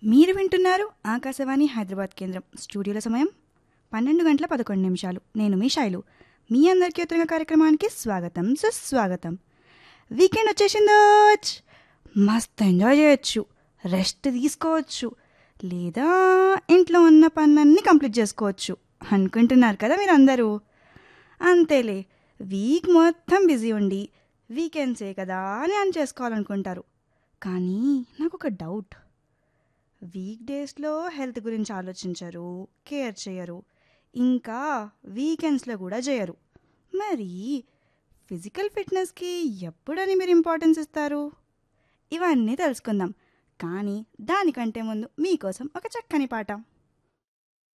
మీరు వింటున్నారు ఆకాశవాణి హైదరాబాద్ కేంద్రం స్టూడియోల సమయం పన్నెండు గంటల పదకొండు నిమిషాలు నేను మీ శైలు మీ అందరికీ ఉత్తరంగా కార్యక్రమానికి స్వాగతం సుస్వాగతం వీకెండ్ వచ్చేసిందోచ్ మస్త్ ఎంజాయ్ చేయొచ్చు రెస్ట్ తీసుకోవచ్చు లేదా ఇంట్లో ఉన్న పనులన్నీ కంప్లీట్ చేసుకోవచ్చు అనుకుంటున్నారు కదా మీరు అందరూ అంతేలే వీక్ మొత్తం బిజీ ఉండి వీకెండ్సే కదా అని అని చేసుకోవాలనుకుంటారు కానీ నాకు ఒక డౌట్ వీక్ డేస్లో హెల్త్ గురించి ఆలోచించరు కేర్ చేయరు ఇంకా వీకెండ్స్లో కూడా చేయరు మరి ఫిజికల్ ఫిట్నెస్కి ఎప్పుడని మీరు ఇంపార్టెన్స్ ఇస్తారు ఇవన్నీ తెలుసుకుందాం కానీ దానికంటే ముందు మీకోసం ఒక చక్కని పాట